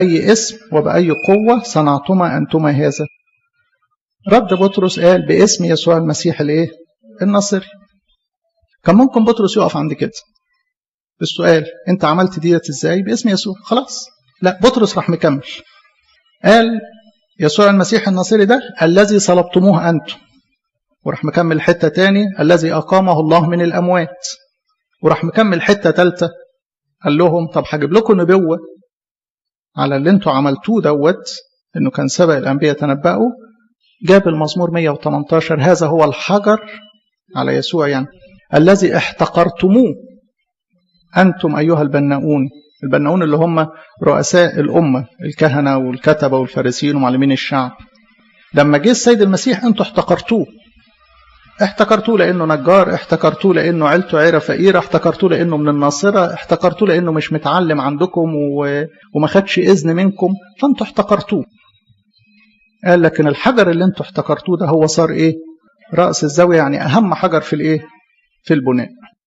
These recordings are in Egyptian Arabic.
بأي اسم وبأي قوة صنعتما أنتما هذا رد بطرس قال باسم يسوع المسيح الايه الناصري كان ممكن بطرس يقف عند كده السؤال انت عملت ديت ازاي باسم يسوع خلاص لا بطرس راح مكمل قال يسوع المسيح الناصري ده الذي صلبتموه انتم وراح مكمل حته تاني الذي اقامه الله من الاموات وراح مكمل حته ثالثه قال لهم طب هجيب لكم نبوه على اللي انتوا عملتوه دوت انه كان سبق الانبياء تنبأوا جاب المزمور 118 هذا هو الحجر على يسوع يعني الذي احتقرتموه أنتم أيها البناؤون البناؤون اللي هم رؤساء الأمة الكهنة والكتبة والفارسيين ومعلمين الشعب لما جه السيد المسيح أنتم احتقرتوه احتقرتوه لأنه نجار احتقرتوه لأنه عيلته عيرة فقيرة احتقرتوه لأنه من الناصرة احتقرتوه لأنه مش متعلم عندكم و... وما خدش إذن منكم فأنتم احتقرتوه قال لكن الحجر اللي انتوا احتقرتوه ده هو صار ايه رأس الزاوية يعني أهم حجر في الايه في البناء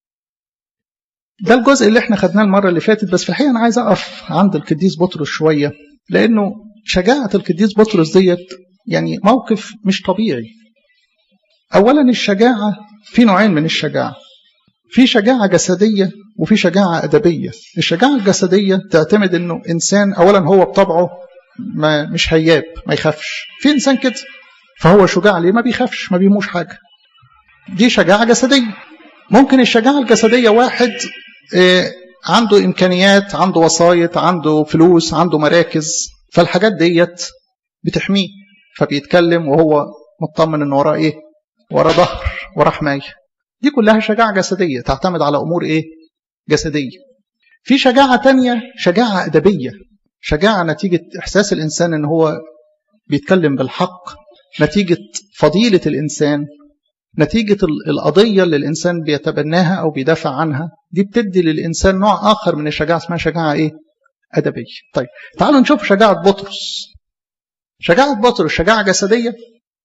ده الجزء اللي احنا خدناه المرة اللي فاتت بس في الحقيقة أنا عايز أقف عند القديس بطرس شوية لأنه شجاعة القديس بطرس ديت يعني موقف مش طبيعي أولا الشجاعة في نوعين من الشجاعة في شجاعة جسدية وفي شجاعة أدبية الشجاعة الجسدية تعتمد أنه إنسان أولا هو بطبعه ما مش هياب ما يخافش في انسان كده فهو شجاع ليه ما بيخافش ما بيموش حاجه دي شجاعه جسديه ممكن الشجاعه الجسديه واحد إيه عنده امكانيات عنده وسايط عنده فلوس عنده مراكز فالحاجات ديت بتحميه فبيتكلم وهو مطمن ان وراه ايه وراه ظهر وراه حمايه دي كلها شجاعه جسديه تعتمد على امور ايه جسديه في شجاعه تانية شجاعه ادبيه شجاعة نتيجة إحساس الإنسان إن هو بيتكلم بالحق نتيجة فضيلة الإنسان نتيجة القضية اللي الإنسان بيتبناها أو بيدافع عنها دي بتدي للإنسان نوع آخر من الشجاعة اسمها شجاعة إيه؟ أدبية طيب تعالوا نشوف شجاعة بطرس شجاعة بطرس شجاعة جسدية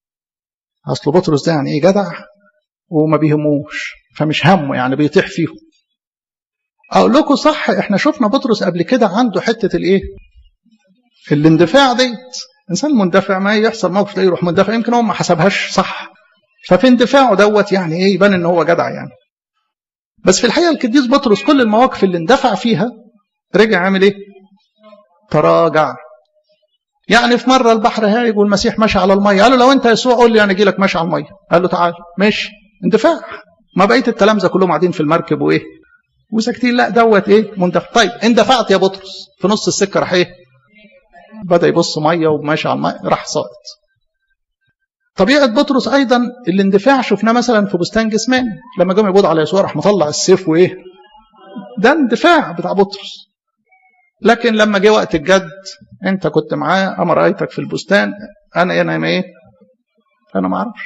أصل بطرس ده يعني إيه جدع وما بيهموش فمش همه يعني بيطيح فيهم أقول لكم صح إحنا شفنا بطرس قبل كده عنده حتة الإيه؟ الاندفاع ديت انسان مندفع ما يحصل موقف تلاقيه يروح مندفع يمكن هو ما حسبهاش صح ففي اندفاعه دوت يعني ايه يبان ان هو جدع يعني بس في الحقيقه القديس بطرس كل المواقف اللي اندفع فيها رجع عامل ايه تراجع يعني في مره البحر هايج والمسيح ماشي على الميه قال له لو انت يسوع قول لي انا اجي لك ماشي على الميه قال له تعال ماشي اندفاع ما بقيه التلامذه كلهم قاعدين في المركب وايه وساكتين لا دوت ايه مندفع طيب اندفعت يا بطرس في نص السكه راح ايه بدا يبص ميه وماشي على الميه راح ساقط طبيعه بطرس ايضا الاندفاع شفناه مثلا في بستان جسمان لما جم يبوض على يسوع راح مطلع السيف وايه ده اندفاع بتاع بطرس لكن لما جه وقت الجد انت كنت معاه اما رايتك في البستان انا انا ايه انا ما اعرفش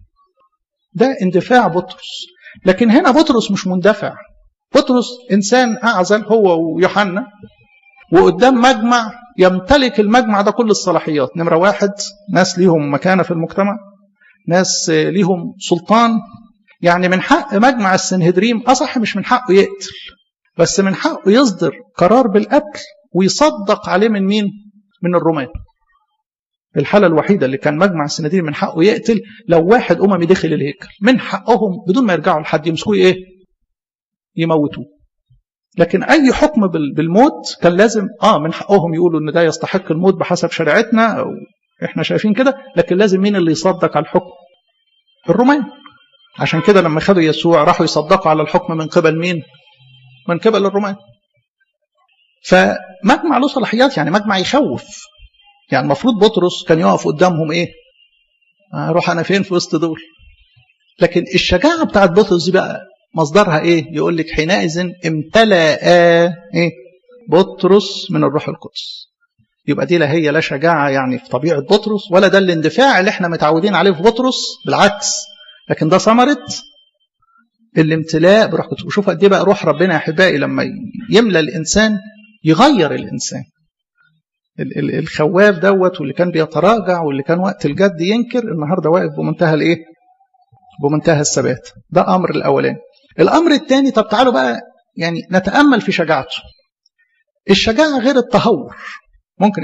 ده اندفاع بطرس لكن هنا بطرس مش مندفع بطرس انسان اعزل هو ويوحنا وقدام مجمع يمتلك المجمع ده كل الصلاحيات نمرة واحد ناس ليهم مكانة في المجتمع ناس ليهم سلطان يعني من حق مجمع السنهدريم أصح مش من حقه يقتل بس من حقه يصدر قرار بالقتل ويصدق عليه من مين من الرومان الحالة الوحيدة اللي كان مجمع السنهدريم من حقه يقتل لو واحد أممي دخل الهيكل من حقهم بدون ما يرجعوا لحد يمسكوه إيه يموتوه لكن اي حكم بالموت كان لازم اه من حقهم يقولوا ان ده يستحق الموت بحسب شريعتنا او احنا شايفين كده لكن لازم مين اللي يصدق على الحكم الرومان عشان كده لما خدوا يسوع راحوا يصدقوا على الحكم من قبل مين من قبل الرومان فمجمع له صلاحيات يعني مجمع يخوف يعني المفروض بطرس كان يقف قدامهم ايه اروح انا فين في وسط دول لكن الشجاعه بتاعت بطرس دي بقى مصدرها ايه يقول لك حينئذ امتلأ ايه بطرس من الروح القدس يبقى دي لا هي لا شجاعة يعني في طبيعة بطرس ولا ده الاندفاع اللي احنا متعودين عليه في بطرس بالعكس لكن ده ثمرة الامتلاء بروح قدس وشوف قد ايه بقى روح ربنا يا احبائي لما يملى الانسان يغير الانسان الخواف دوت واللي كان بيتراجع واللي كان وقت الجد ينكر النهارده واقف بمنتهى الايه بمنتهى الثبات ده امر الاولاني الامر الثاني طب تعالوا بقى يعني نتامل في شجاعته الشجاعه غير التهور